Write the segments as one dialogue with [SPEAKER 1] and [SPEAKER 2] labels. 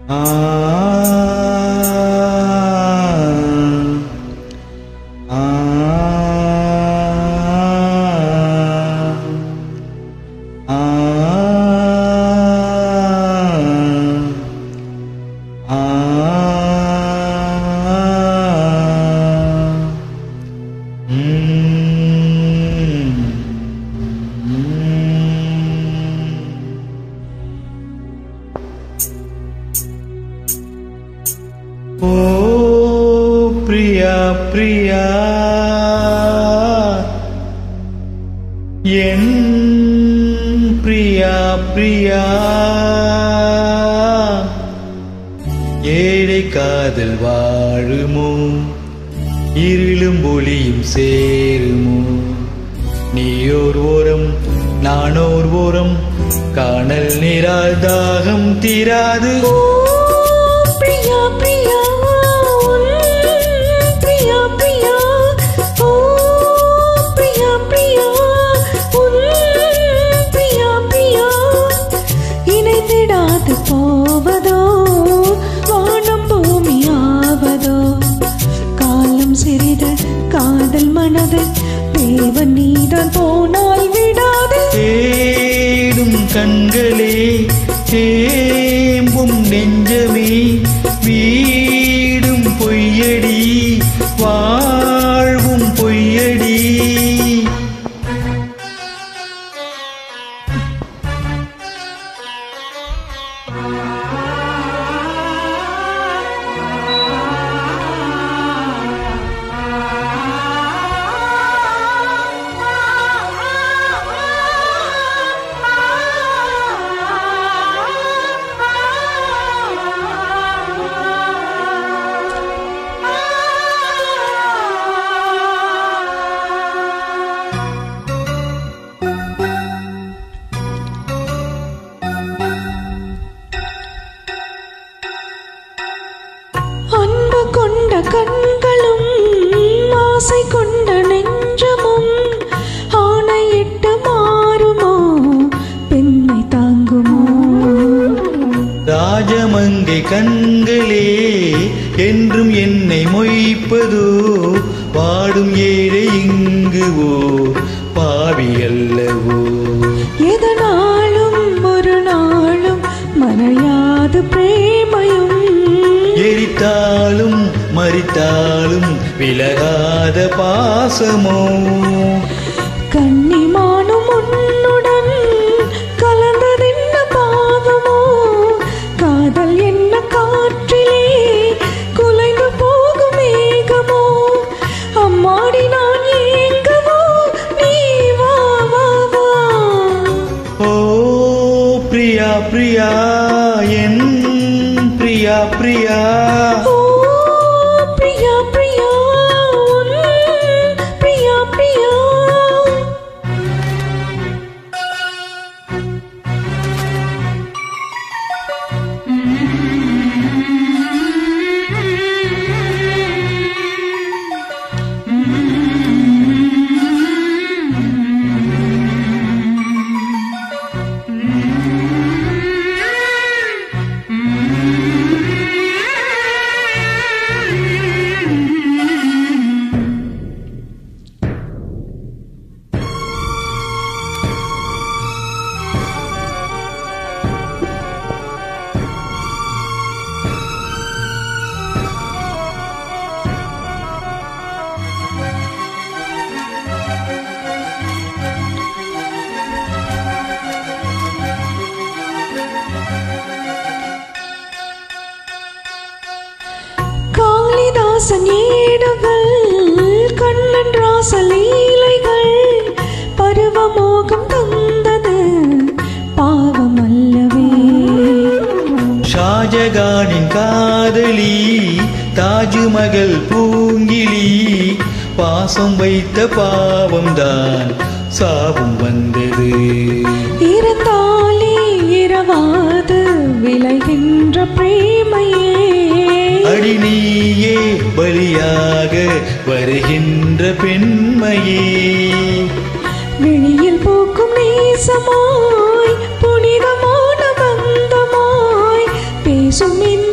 [SPEAKER 1] ஓ பிரியா பிரியா என் பிரியா பிரியா ஏழை காதல் வாழுமோ இருளும் ஒளியும் சேருமோ நீயோர் ஓரம் நானோர் ஓரம் காணல் நீரால் தாகம் தீராது
[SPEAKER 2] பிரியா பிரியா உன் பிரியா பிரியா ஓ பிரியா பிரியா உன் பிரியா பிரியா இணைந்திடாது போவதோ வானம் பூமி ஆவதோ காலம் சிறிது காதல் மனது தேவன் நீதான் போனால் விடாது
[SPEAKER 1] தேடும் கண்களே தேம்பும் நெஞ்சமே வீடும் பொய்யடி வாழ்வும் பொய்யடி
[SPEAKER 2] அன்பு கொண்ட கண்களும் ஆசை கொண்ட நெஞ்சமும் ஆணையிட்டு மாறுமோ பெண்மை தாங்குமோ
[SPEAKER 1] ராஜமங்கை கண்களே என்றும் என்னை மொய்ப்பதோ பாடும் ஏழை இங்குவோ பாவி அல்லவோ
[SPEAKER 2] எதனாலும் ஒரு நாளும் மறையாது பிரேமையும்
[SPEAKER 1] எரித்தாலும் மறித்தாலும் விலகாத பாசமோ
[SPEAKER 2] கன்னிமானும் உன்னுடன் கலந்ததென்ன பாவமோ காதல் என்ன காற்றிலே குலைந்து போகும் மேகமோ அம்மாடி நான் ஏங்கவோ நீ வா வா வா
[SPEAKER 1] ஓ பிரியா பிரியா என் பிரியா பிரியா
[SPEAKER 2] ஓ பிரியா பிரியா உன் பிரியா பிரியா காளிதாசன் ஏடுகள் கண்ணன் ராசலீலைகள் பருவமோகம் தந்தது பாவம் அல்லவே
[SPEAKER 1] ஷாஜகானின் காதலி தாஜ்மகல் பூங்கிலி பாசம் வைத்த பாவம்தான் சாபம் வந்தது
[SPEAKER 2] இருந்தாலே இரவாது விளைகின்ற பிரேமையே
[SPEAKER 1] அடி நீயே பலியாக வருகின்ற பெண்மையே
[SPEAKER 2] வெளியில் பூக்கும் நேசமாய் புனிதமான பந்தமாய் பேசும் இந்த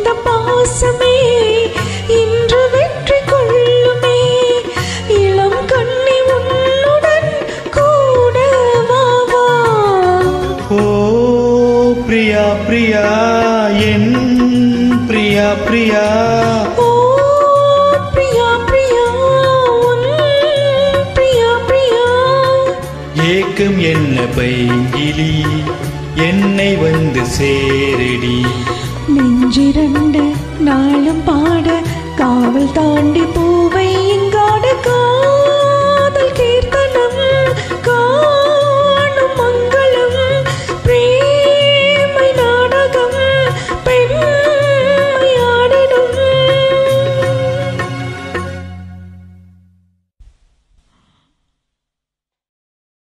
[SPEAKER 1] வண்ண பைங்கிலி என்னை வந்து சேரடி
[SPEAKER 2] நெஞ்சிரண்டு நாளும் பாட காவல் தாண்டி பூவை இங்காட காதலி